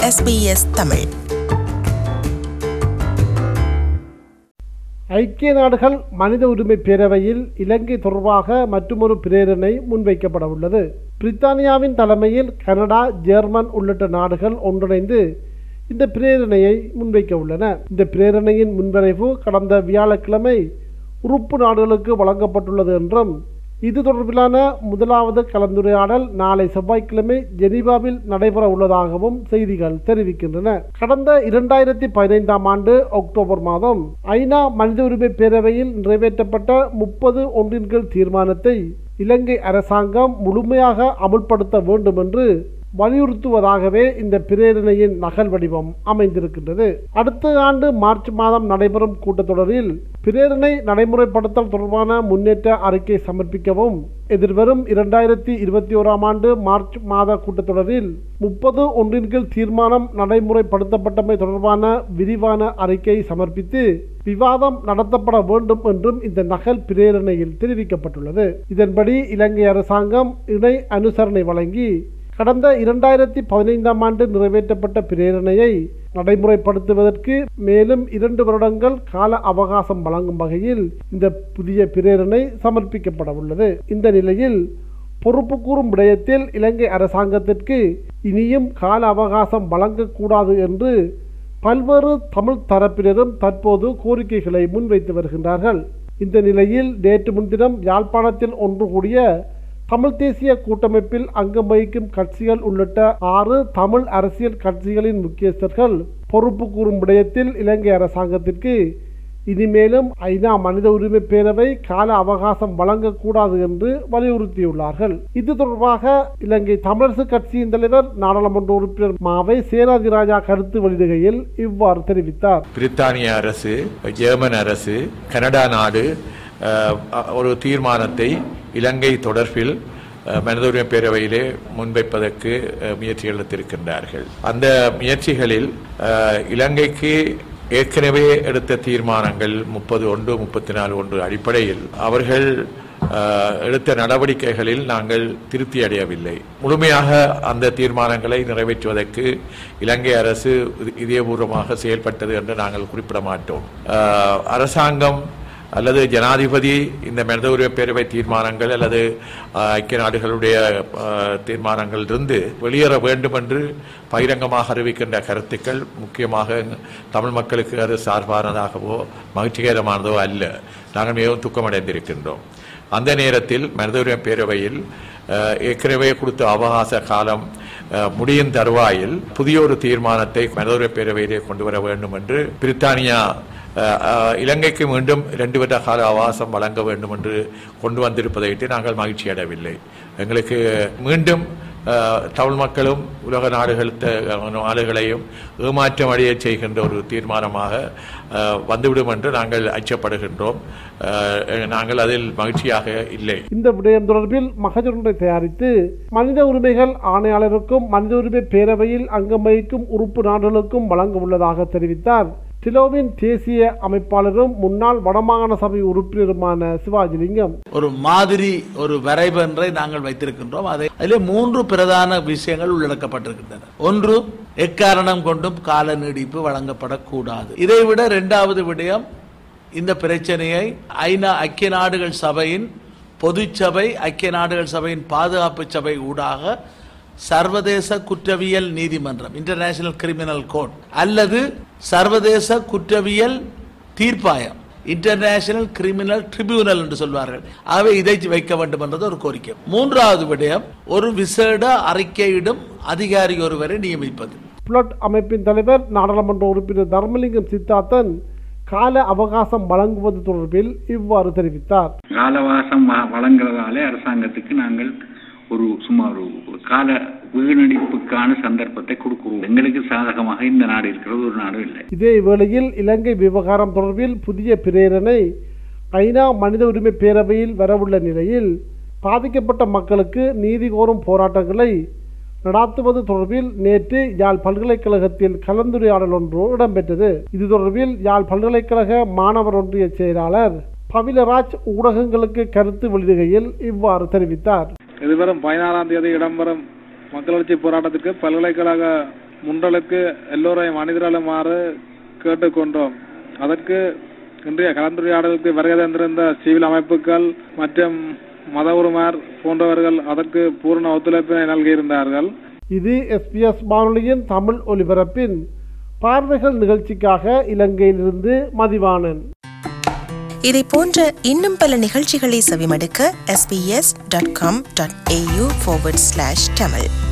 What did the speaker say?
SBS Tamil ஐக்கிய நாடுகள் மனித உரிமை பேரவையில் இலங்கை தொடர்பாக மற்றுமொரு பிரேரணை முன்வைக்கப்பட உள்ளது பிரித்தானியாவின் தலைமையில் கனடா ஜெர்மன் உள்ளிட்ட நாடுகள் ஒன்றிணைந்து இந்த பிரேரணையை முன்வைக்க உள்ளன இந்த பிரேரணையின் முன்வரைவு கடந்த வியாழக்கிழமை உறுப்பு நாடுகளுக்கு வழங்கப்பட்டுள்ளது என்றும் இது தொடர்பிலான முதலாவது கலந்துரையாடல் நாளை செவ்வாய்க்கிழமை ஜெனீவாவில் நடைபெற உள்ளதாகவும் செய்திகள் தெரிவிக்கின்றன கடந்த இரண்டாயிரத்தி பதினைந்தாம் ஆண்டு அக்டோபர் மாதம் ஐநா மனித உரிமை பேரவையில் நிறைவேற்றப்பட்ட முப்பது ஒன்றின் கீழ் தீர்மானத்தை இலங்கை அரசாங்கம் முழுமையாக அமுல்படுத்த வேண்டும் என்று வலியுறுத்துவதாகவே இந்த பிரேரணையின் நகல் வடிவம் அமைந்திருக்கின்றது அடுத்த ஆண்டு மார்ச் மாதம் நடைபெறும் கூட்டத்தொடரில் பிரேரணை நடைமுறைப்படுத்தல் தொடர்பான முன்னேற்ற அறிக்கை சமர்ப்பிக்கவும் எதிர்வரும் இரண்டாயிரத்தி இருபத்தி ஓராம் ஆண்டு மார்ச் மாத கூட்டத்தொடரில் முப்பது ஒன்றின் கீழ் தீர்மானம் நடைமுறைப்படுத்தப்பட்டமை தொடர்பான விரிவான அறிக்கை சமர்ப்பித்து விவாதம் நடத்தப்பட வேண்டும் என்றும் இந்த நகல் பிரேரணையில் தெரிவிக்கப்பட்டுள்ளது இதன்படி இலங்கை அரசாங்கம் இணை அனுசரணை வழங்கி கடந்த இரண்டாயிரத்தி பதினைந்தாம் ஆண்டு நிறைவேற்றப்பட்ட பிரேரணையை நடைமுறைப்படுத்துவதற்கு மேலும் இரண்டு வருடங்கள் கால அவகாசம் வழங்கும் வகையில் இந்த புதிய பிரேரணை சமர்ப்பிக்கப்பட உள்ளது இந்த நிலையில் பொறுப்பு கூறும் விடயத்தில் இலங்கை அரசாங்கத்திற்கு இனியும் கால அவகாசம் வழங்கக்கூடாது என்று பல்வேறு தமிழ் தரப்பினரும் தற்போது கோரிக்கைகளை முன்வைத்து வருகின்றார்கள் இந்த நிலையில் நேற்று முன்தினம் யாழ்ப்பாணத்தில் ஒன்று கூடிய தமிழ் தேசிய கூட்டமைப்பில் அங்கம் வகிக்கும் கட்சிகள் உள்ளிட்ட ஆறு தமிழ் அரசியல் கட்சிகளின் முக்கியஸ்தர்கள் பொறுப்பு கூறும் விடயத்தில் இலங்கை அரசாங்கத்திற்கு இனிமேலும் ஐநா மனித உரிமை பேரவை கால அவகாசம் வழங்கக்கூடாது என்று வலியுறுத்தியுள்ளார்கள் இது தொடர்பாக இலங்கை தமிழரசு கட்சியின் தலைவர் நாடாளுமன்ற உறுப்பினர் மாவை சேனாதிராஜா கருத்து வெளியிடுகையில் இவ்வாறு தெரிவித்தார் பிரித்தானிய அரசு ஜெர்மன் அரசு கனடா நாடு அஹ், ஒரு தீர்மானத்தை இலங்கை தொடர்பில் அஹ், மனித உரிமை பேரவையிலே முன்வைப்பதற்கு அஹ், முயற்சி எடுத்திருக்கின்றார்கள் அந்த முயற்சிகளில் அஹ், இலங்கைக்கு ஏற்கனவே எடுத்த தீர்மானங்கள் முப்பது ஒன்று முப்பத்தி நாலு ஒன்று அடிப்படையில் அவர்கள் அஹ், எடுத்த நடவடிக்கைகளில் நாங்கள் திருப்தி அடையவில்லை முழுமையாக அந்த தீர்மானங்களை நிறைவேற்றுவதற்கு இலங்கை அரசு இது- இதயபூர்வமாக செயல்பட்டது என்று நாங்கள் குறிப்பிட மாட்டோம் அஹ், அரசாங்கம் அல்லது ஜனாதிபதி இந்த மனித உரிமை பேரவை தீர்மானங்கள் அல்லது அஹ், ஐக்கிய நாடுகளுடைய அஹ், தீர்மானங்களிலிருந்து வெளியேற வேண்டும் என்று பகிரங்கமாக அறிவிக்கின்ற கருத்துக்கள் முக்கியமாக தமிழ் மக்களுக்கு அது சார்பானதாகவோ மகிழ்ச்சிகரமானதோ அல்ல நாங்கள் மிகவும் துக்கமடைந்திருக்கின்றோம் அந்த நேரத்தில் மனித உரிமை பேரவையில் அஹ், ஏற்கனவே கொடுத்த அவகாச காலம் அஹ், முடியும் தருவாயில் புதிய ஒரு தீர்மானத்தை மனித உரிமை பேரவையிலே கொண்டு வர வேண்டும் என்று பிரித்தானியா அஹ், அஹ், இலங்கைக்கு மீண்டும் இரண்டு வருட கால அவகாசம் வழங்க வேண்டும் என்று கொண்டு வந்திருப்பதையிட்டு நாங்கள் மகிழ்ச்சி அடையவில்லை எங்களுக்கு மீண்டும் அஹ், தமிழ் மக்களும் உலக நாடுகள் த- நாடுகளையும் ஏமாற்றம் அடைய செய்கின்ற ஒரு தீர்மானமாக அஹ், வந்துவிடும் என்று நாங்கள் அச்சப்படுகின்றோம் அஹ், நாங்கள் அதில் மகிழ்ச்சியாக இல்லை இந்த விடயம் தொடர்பில் மகஜொன்றை தயாரித்து மனித உரிமைகள் ஆணையாளருக்கும் மனித உரிமை பேரவையில் அங்கம் வகிக்கும் உறுப்பு நாடுகளுக்கும் வழங்க உள்ளதாக தெரிவித்தார் சிலோவின் தேசிய அமைப்பாளரும் முன்னாள் வடமாகாண சபை உறுப்பினருமான சிவாஜிலிங்கம் ஒரு மாதிரி ஒரு வரைபொன்றை நாங்கள் வைத்திருக்கின்றோம் அதை அதிலே மூன்று பிரதான விஷயங்கள் உள்ளடக்கப்பட்டிருக்கின்றன ஒன்று எக்காரணம் கொண்டும் கால நீடிப்பு வழங்கப்படக்கூடாது இதைவிட இரண்டாவது விடயம் இந்த பிரச்சனையை ஐநா ஐக்கிய நாடுகள் சபையின் பொதுச்சபை ஐக்கிய நாடுகள் சபையின் பாதுகாப்பு சபை ஊடாக சர்வதேச குற்றவியல் நீதிமன்றம் இன்டர்நேஷனல் கிரிமினல் கோர்ட் அல்லது சர்வதேச குற்றவியல் தீர்ப்பாயம் இன்டர்நேஷனல் கிரிமினல் ட்ரிபியூனல் என்று சொல்வார்கள் ஆகவே இதை வைக்க வேண்டும் என்றது ஒரு கோரிக்கை மூன்றாவது விடயம் ஒரு விசேட அறிக்கையிடும் அதிகாரி ஒருவரை நியமிப்பது புலட் அமைப்பின் தலைவர் நாடாளுமன்ற உறுப்பினர் தர்மலிங்கம் சித்தார்த்தன் கால அவகாசம் வழங்குவது தொடர்பில் இவ்வாறு தெரிவித்தார் காலவாசம் வ- வழங்குறதாலே அரசாங்கத்துக்கு நாங்கள் ஒரு சுமார் ஒரு கால வீணடிப்புக்கான சந்தர்ப்பத்தை கொடுக்கிறோம் எங்களுக்கு சாதகமாக இந்த நாடு இருக்கிறது ஒரு நாடும் இல்லை இதே வேளையில் இலங்கை விவகாரம் தொடர்பில் புதிய பிரேரணை ஐநா மனித உரிமை பேரவையில் வரவுள்ள நிலையில் பாதிக்கப்பட்ட மக்களுக்கு நீதி கோரும் போராட்டங்களை நடாத்துவது தொடர்பில் நேற்று யாழ் பல்கலைக்கழகத்தில் கலந்துரையாடல் ஒன்று இடம்பெற்றது இது தொடர்பில் யாழ் பல்கலைக்கழக மாணவர் ஒன்றிய செயலாளர் பவிலராஜ் ஊடகங்களுக்கு கருத்து வெளியிடுகையில் இவ்வாறு தெரிவித்தார் எதிர்வரும் பதினாறாம் தேதி இடம்பெறும் மக்களெழுச்சி போராட்டத்திற்கு பல்கலைக்கழக முன்றலுக்கு எல்லோரையும் அணிதிரளுமாறு கேட்டுக்கொண்டோம் அதற்கு இன்றைய கலந்துரையாடலுக்கு வருகை தந்திருந்த சிவில் அமைப்புகள் மற்றும் மத உரிமார் போன்றவர்கள் அதற்கு பூர்ண ஒத்துழைப்பினை நல்கியிருந்தார்கள் இது எஸ்பிஎஸ் வானொலியின் தமிழ் ஒலிபரப்பின் பார்வைகள் நிகழ்ச்சிக்காக இலங்கையிலிருந்து மதிவாணன் இதை போன்ற இன்னும் பல நிகழ்ச்சிகளை செவிமடுக்க sbs.com.au forward slash tamil